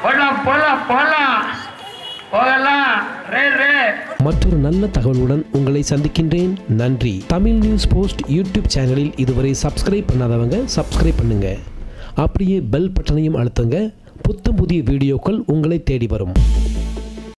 போலாம் போலாம் போலாம் போகலாம் ரே ரே மற்றொரு நல்ல தகவலுடன் உங்களை சந்திக்கின்றேன் நன்றி தமிழ் நியூஸ் போஸ்ட் யூடியூப் சேனலில் இதுவரை சப்ஸ்கிரைப் பண்ணாதவங்க சப்ஸ்கிரைப் பண்ணுங்க அப்படியே பெல் பட்டனையும் அழுத்துங்க புத்தம் புதிய வீடியோக்கள் உங்களை தேடி வரும்